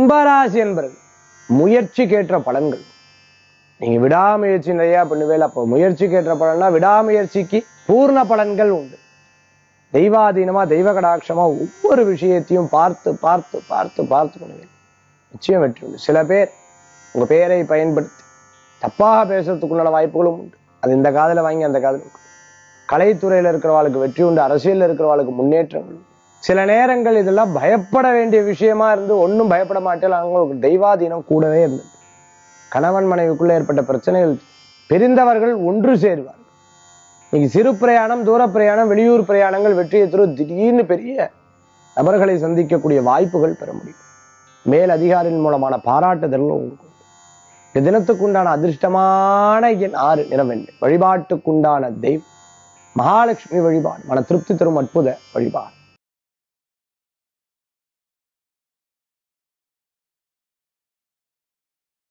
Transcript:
கும்பராசி என்பது முயற்சிக்கேற்ற பலன்கள் நீங்க விடாமுயற்சி நிறைய பண்ணுவேல அப்போ முயற்சிக்கேற்ற பலன்னா விடாமுயற்சிக்கு பூர்ண பலன்கள் உண்டு தெய்வாதீனமா தெய்வ கடாட்சமா ஒவ்வொரு விஷயத்தையும் பார்த்து பார்த்து பார்த்து பார்த்து பண்ணுவீங்க நிச்சயம் வெற்றி உண்டு சில பேர் உங்க பெயரை பயன்படுத்தி தப்பாக பேசுறதுக்குண்டான வாய்ப்புகளும் உண்டு அது இந்த காதுல வாங்கி அந்த காதுல விட்டு. கலைத்துறையில இருக்கிறவாளுக்கு வெற்றி உண்டு அரசியல்ல இருக்கிறவாளுக்கு முன்னேற்றங்கள் உண்டு. சில நேரங்கள் இதெல்லாம் பயப்பட வேண்டிய விஷயமா இருந்து ஒண்ணும் பயப்பட மாட்டேன் அவங்களுக்கு தெய்வாதீனம் கூடவே இருந்தது கணவன் மனைவிக்குள்ள ஏற்பட்ட பிரச்சனைகள் பெரிந்தவர்கள் ஒன்று சேருவார்கள் இன்னைக்கு சிறு பிரயாணம் தூர பிரயாணம் வெளியூர் பிரயாணங்கள் வெற்றியை தரும் திடீர்னு பெரிய நபர்களை சந்திக்கக்கூடிய வாய்ப்புகள் பெற முடியும் மேல் அதிகாரியின் மூலமான பாராட்டுதல்கள் உங்களுக்கு உண்டு. இந்த தினத்துக்குண்டான அதிர்ஷ்டமான எண் ஆறு நிறம் என்ன வழிபாட்டுக்குண்டான தெய்வம் மகாலட்சுமி வழிபாடு மன திருப்தி தரும் அற்புத வழிபாடு